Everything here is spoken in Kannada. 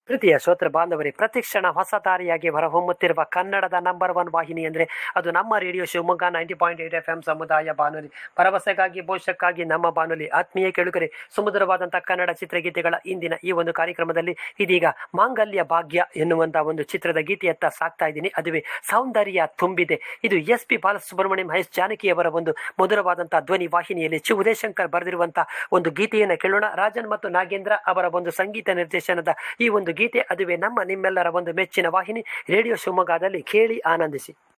ಪ್ರೀತಿಯ ಶ್ರೋತೃ ಬಾಂಧವರೇ ಪ್ರತಿಕ್ಷಣ ಹೊಸ ದಾರಿಯಾಗಿ ಹೊರಹೊಮ್ಮುತ್ತಿರುವ ಕನ್ನಡದ ನಂಬರ್ ಒನ್ ವಾಹಿನಿ ಅಂದರೆ ಅದು ನಮ್ಮ radio Shivamogga ninety point eight F M ಸಮುದಾಯ ಬಾನುಲಿ ಭರವಸೆಗಾಗಿ ಭವಿಷ್ಯಕ್ಕಾಗಿ ನಮ್ಮ ಬಾನುಲಿ ಆತ್ಮೀಯ ಕೆಳುಗರೆ ಸುಮಧುರವಾದಂಥ ಕನ್ನಡ ಚಿತ್ರಗೀತೆಗಳ ಇಂದಿನ ಈ ಒಂದು ಕಾರ್ಯಕ್ರಮದಲ್ಲಿ ಇದೀಗ ಮಾಂಗಲ್ಯ ಭಾಗ್ಯ ಎನ್ನುವಂಥ ಒಂದು ಚಿತ್ರದ ಗೀತೆಯತ್ತ ಸಾಕ್ತಾ ಇದ್ದೀನಿ ಅದುವೇ ಸೌಂದರ್ಯ ತುಂಬಿದೆ ಇದು ಎಸ್ ಪಿ ಬಾಲಸುಬ್ರಹ್ಮಣ್ಯಂ ಮಹೇಶ್ ಜಾನಕಿಯವರ ಒಂದು ಮಧುರವಾದಂಥ ಧ್ವನಿ ವಾಹಿನಿಯಲ್ಲಿ ಚಿ ಉದಯಶಂಕರ್ ಬರೆದಿರುವಂಥ ಒಂದು ಗೀತೆಯನ್ನು ಕೇಳೋಣ ರಾಜನ್ ಮತ್ತು ನಾಗೇಂದ್ರ ಅವರ ಒಂದು ಸಂಗೀತ ನಿರ್ದೇಶನದ ಈ ಒಂದು ಗೀತೆ ಅದುವೇ ನಮ್ಮ ನಿಮ್ಮೆಲ್ಲರ ಒಂದು ಮೆಚ್ಚಿನ ವಾಹಿನಿ ರೇಡಿಯೋ ಶಿವಮೊಗ್ಗದಲ್ಲಿ ಕೇಳಿ ಆನಂದಿಸಿ